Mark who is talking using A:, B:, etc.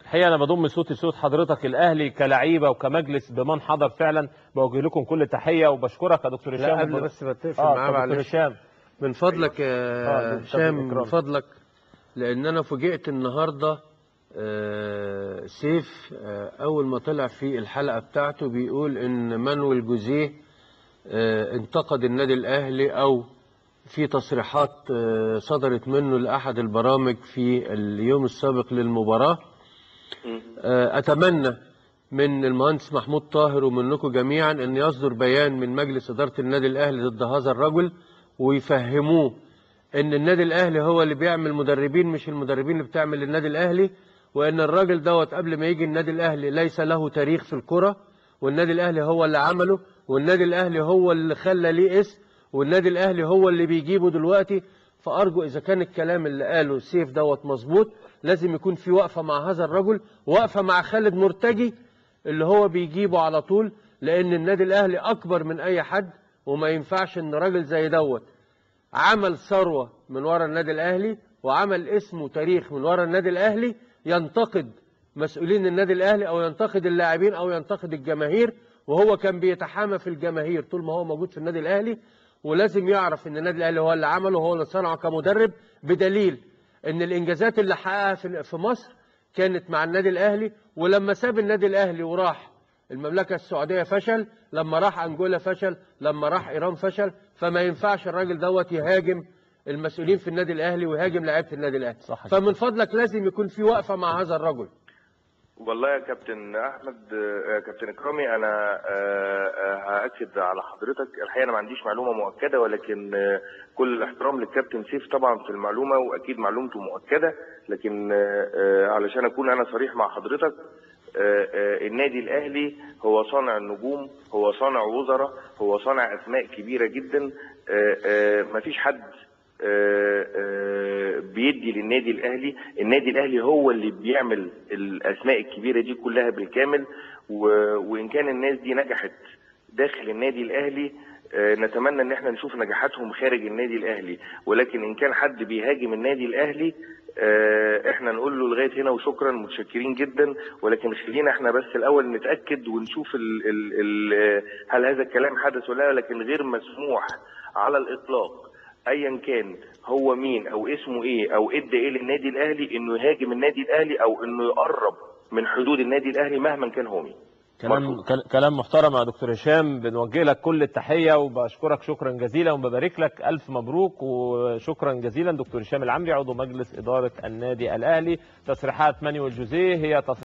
A: الحقيقه انا بضم صوتي صوت حضرتك الاهلي كلعيبه وكمجلس بمن حضر فعلا بوجه لكم كل تحيه وبشكرك يا دكتور هشام
B: لا قبل بس ما تقفل
A: اه
B: معاه
A: دكتور
B: معلش
A: هشام
B: من فضلك
A: آه،
B: يا
A: بالتأكيد
B: هشام من
A: إكرام.
B: فضلك لان انا فوجئت النهارده آه، سيف آه، اول ما طلع في الحلقه بتاعته بيقول ان مانويل جوزيه آه، انتقد النادي الاهلي او في تصريحات آه، صدرت منه لاحد البرامج في اليوم السابق للمباراه آه، اتمنى من المهندس محمود طاهر ومنكم جميعا ان يصدر بيان من مجلس اداره النادي الاهلي ضد هذا الرجل ويفهموه ان النادي الاهلي هو اللي بيعمل مدربين مش المدربين اللي بتعمل النادي الاهلي وان الراجل دوت قبل ما يجي النادي الاهلي ليس له تاريخ في الكره والنادي الاهلي هو اللي عمله والنادي الاهلي هو اللي خلى ليه اسم والنادي الاهلي هو اللي بيجيبه دلوقتي فارجو اذا كان الكلام اللي قاله سيف دوت مظبوط لازم يكون في وقفه مع هذا الرجل وقفه مع خالد مرتجي اللي هو بيجيبه على طول لان النادي الاهلي اكبر من اي حد وما ينفعش ان راجل زي دوت عمل ثروه من ورا النادي الاهلي وعمل اسم وتاريخ من ورا النادي الاهلي ينتقد مسؤولين النادي الاهلي او ينتقد اللاعبين او ينتقد الجماهير وهو كان بيتحامى في الجماهير طول ما هو موجود في النادي الاهلي ولازم يعرف ان النادي الاهلي هو اللي عمله هو اللي صنعه كمدرب بدليل ان الانجازات اللي حققها في في مصر كانت مع النادي الاهلي ولما ساب النادي الاهلي وراح المملكه السعوديه فشل لما راح انجولا فشل لما راح ايران فشل فما ينفعش الراجل دوت يهاجم المسؤولين في النادي الاهلي ويهاجم لعيبه النادي الاهلي
A: صح كده.
B: فمن فضلك لازم يكون في وقفه مع هذا الرجل
C: والله يا كابتن احمد آه، كابتن اكرامي انا آه، آه، هاكد على حضرتك الحقيقه انا ما عنديش معلومه مؤكده ولكن آه، كل الاحترام للكابتن سيف طبعا في المعلومه واكيد معلومته مؤكده لكن آه، آه، علشان اكون انا صريح مع حضرتك آه، آه، النادي الاهلي هو صانع النجوم هو صانع وزراء هو صانع اسماء كبيره جدا ما فيش حد آه، آه، بيدي للنادي الاهلي النادي الاهلي هو اللي بيعمل الاسماء الكبيره دي كلها بالكامل و- وان كان الناس دي نجحت داخل النادي الاهلي آه، نتمنى ان احنا نشوف نجاحاتهم خارج النادي الاهلي ولكن ان كان حد بيهاجم النادي الاهلي آه، احنا نقول له لغايه هنا وشكرا متشكرين جدا ولكن خلينا احنا بس الاول نتاكد ونشوف ال ال ال آه، هل هذا الكلام حدث ولا لا لكن غير مسموح على الاطلاق ايا كان هو مين او اسمه ايه او ادى ايه للنادي الاهلي انه يهاجم النادي الاهلي او انه يقرب من حدود النادي الاهلي مهما كان هو مين
A: كلام
C: مرفوض.
A: كل- كلام محترم يا دكتور هشام بنوجه لك كل التحيه وبشكرك شكرا جزيلا وببارك لك الف مبروك وشكرا جزيلا دكتور هشام العمري عضو مجلس اداره النادي الاهلي تصريحات مانويل جوزيه هي تصريحات